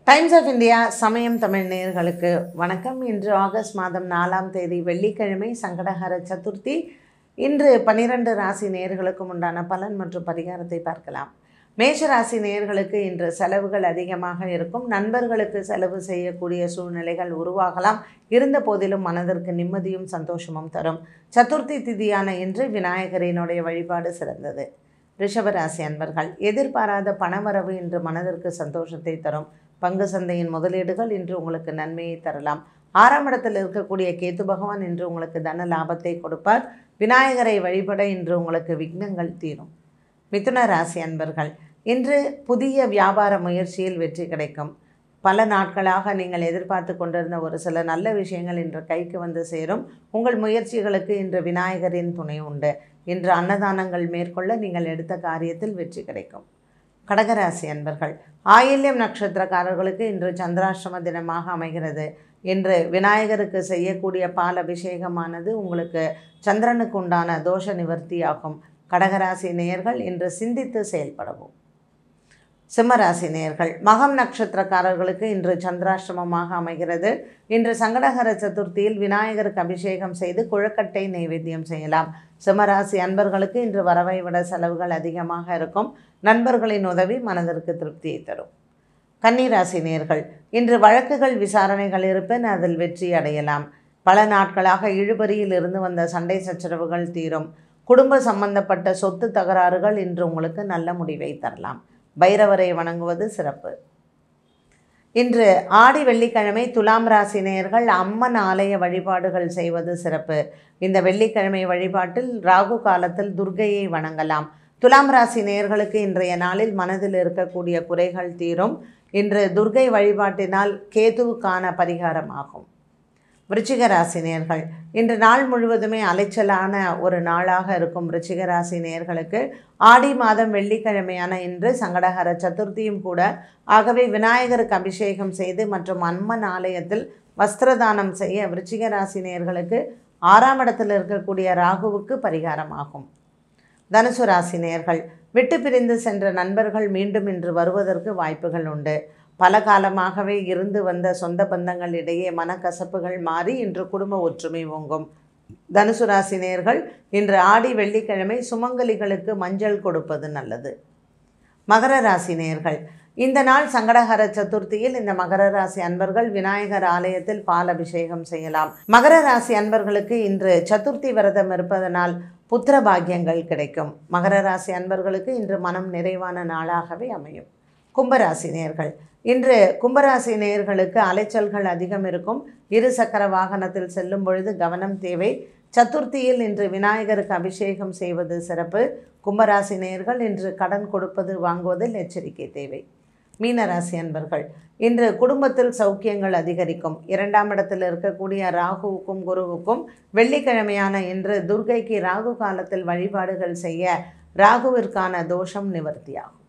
times of India சமயம் தமிழ் நேயர்களுக்கு வணக்கம் இன்று ஆகஸ்ட் மாதம் நாலாம் தேதி வெள்ளிக்கிழமை சங்கடஹர சதுர்த்தி இன்று பனிரெண்டு ராசி நேயர்களுக்கும் உண்டான பலன் மற்றும் பரிகாரத்தை பார்க்கலாம் மேஷ ராசி நேயர்களுக்கு இன்று செலவுகள் அதிகமாக இருக்கும் நண்பர்களுக்கு செலவு செய்யக்கூடிய சூழ்நிலைகள் உருவாகலாம் இருந்த போதிலும் மனதிற்கு நிம்மதியும் சந்தோஷமும் தரும் சதுர்த்தி திதியான இன்று விநாயகரினுடைய வழிபாடு சிறந்தது ரிஷபராசி அன்பர்கள் எதிர்பாராத பணவரவு இன்று மனதிற்கு சந்தோஷத்தை தரும் பங்கு சந்தையின் முதலீடுகள் இன்று உங்களுக்கு நன்மையை தரலாம் ஆறாம் இடத்தில் இருக்கக்கூடிய கேத்து பகவான் இன்று உங்களுக்கு தன லாபத்தை கொடுப்பார் விநாயகரை வழிபட இன்று உங்களுக்கு விக்னங்கள் தீரும் மிதுன ராசி அன்பர்கள் இன்று புதிய வியாபார முயற்சியில் வெற்றி கிடைக்கும் பல நாட்களாக நீங்கள் எதிர்பார்த்து கொண்டிருந்த ஒரு சில நல்ல விஷயங்கள் இன்று கைக்கு வந்து சேரும் உங்கள் முயற்சிகளுக்கு இன்று விநாயகரின் துணை உண்டு இன்று அன்னதானங்கள் மேற்கொள்ள நீங்கள் எடுத்த காரியத்தில் வெற்றி கிடைக்கும் கடகராசி அன்பர்கள் ஆயில்யம் நட்சத்திரக்காரர்களுக்கு இன்று சந்திராஷ்டம தினமாக அமைகிறது இன்று விநாயகருக்கு செய்யக்கூடிய பால் அபிஷேகமானது உங்களுக்கு சந்திரனுக்கு உண்டான தோஷ நிவர்த்தியாகும் கடகராசி நேயர்கள் இன்று சிந்தித்து செயல்படவும் சிம்மராசி நேயர்கள் மகம் நட்சத்திரக்காரர்களுக்கு இன்று சந்திராஷ்டமமாக அமைகிறது இன்று சங்கடகர சதுர்த்தியில் விநாயகருக்கு அபிஷேகம் செய்து குழக்கட்டை நைவேத்தியம் செய்யலாம் சிம்மராசி அன்பர்களுக்கு இன்று வரவை விட செலவுகள் அதிகமாக இருக்கும் நண்பர்களின் உதவி மனதிற்கு திருப்தியை தரும் கன்னிராசி நேர்கள் இன்று வழக்குகள் விசாரணைகள் இருப்பின் அதில் வெற்றி அடையலாம் பல நாட்களாக இழுபறியில் இருந்து வந்த சண்டை சச்சரவுகள் தீரும் குடும்ப சம்பந்தப்பட்ட சொத்து தகராறுகள் இன்று உங்களுக்கு நல்ல முடிவை தரலாம் பைரவரை வணங்குவது சிறப்பு இன்று ஆடி வெள்ளிக்கிழமை துலாம் ராசி நேயர்கள் அம்மன் ஆலய வழிபாடுகள் செய்வது சிறப்பு இந்த வெள்ளிக்கிழமை வழிபாட்டில் ராகு காலத்தில் துர்க்கையை வணங்கலாம் துலாம் ராசி நேயர்களுக்கு இன்றைய நாளில் மனதில் இருக்கக்கூடிய குறைகள் தீரும் இன்று துர்கை வழிபாட்டினால் கேதுவுக்கான பரிகாரமாகும் விருச்சிக ராசி நேர்கள் இன்று நாள் முழுவதுமே அலைச்சலான ஒரு நாளாக இருக்கும் விருச்சிக ராசி நேர்களுக்கு ஆடி மாதம் வெள்ளிக்கிழமையான இன்று சங்கடஹர சதுர்த்தியும் கூட ஆகவே விநாயகருக்கு அபிஷேகம் செய்து மற்றும் அம்மன் ஆலயத்தில் வஸ்திரதானம் செய்ய விருச்சிக ராசி நேர்களுக்கு ஆறாம் இடத்தில் இருக்கக்கூடிய ராகுவுக்கு பரிகாரமாகும் தனுசு ராசி நேர்கள் விட்டு பிரிந்து சென்ற நண்பர்கள் மீண்டும் இன்று வருவதற்கு வாய்ப்புகள் உண்டு பல காலமாகவே இருந்து வந்த சொந்த பந்தங்களிடையே மனக்கசப்புகள் மாறி இன்று குடும்ப ஒற்றுமை ஓங்கும் தனுசு ராசி நேர்கள் இன்று ஆடி வெள்ளிக்கிழமை சுமங்கலிகளுக்கு மஞ்சள் கொடுப்பது நல்லது மகர ராசி நேர்கள் இந்த நாள் சங்கடஹர சதுர்த்தியில் இந்த மகர ராசி அன்பர்கள் விநாயகர் ஆலயத்தில் பால் அபிஷேகம் செய்யலாம் மகர ராசி அன்பர்களுக்கு இன்று சதுர்த்தி விரதம் இருப்பதனால் புத்திர பாக்கியங்கள் கிடைக்கும் மகர ராசி அன்பர்களுக்கு இன்று மனம் நிறைவான நாளாகவே அமையும் கும்பராசி நேர்கள் இன்று கும்பராசி நேயர்களுக்கு அலைச்சல்கள் அதிகம் இருக்கும் இரு சக்கர வாகனத்தில் செல்லும் பொழுது கவனம் தேவை சதுர்த்தியில் இன்று விநாயகருக்கு அபிஷேகம் செய்வது சிறப்பு கும்பராசி நேயர்கள் இன்று கடன் கொடுப்பது வாங்குவதில் எச்சரிக்கை தேவை மீனராசி அன்பர்கள் இன்று குடும்பத்தில் சௌக்கியங்கள் அதிகரிக்கும் இரண்டாம் இடத்தில் இருக்கக்கூடிய ராகுவுக்கும் குருவுக்கும் வெள்ளிக்கிழமையான இன்று துர்கைக்கு ராகு காலத்தில் வழிபாடுகள் செய்ய ராகுவிற்கான தோஷம் நிவர்த்தியாகும்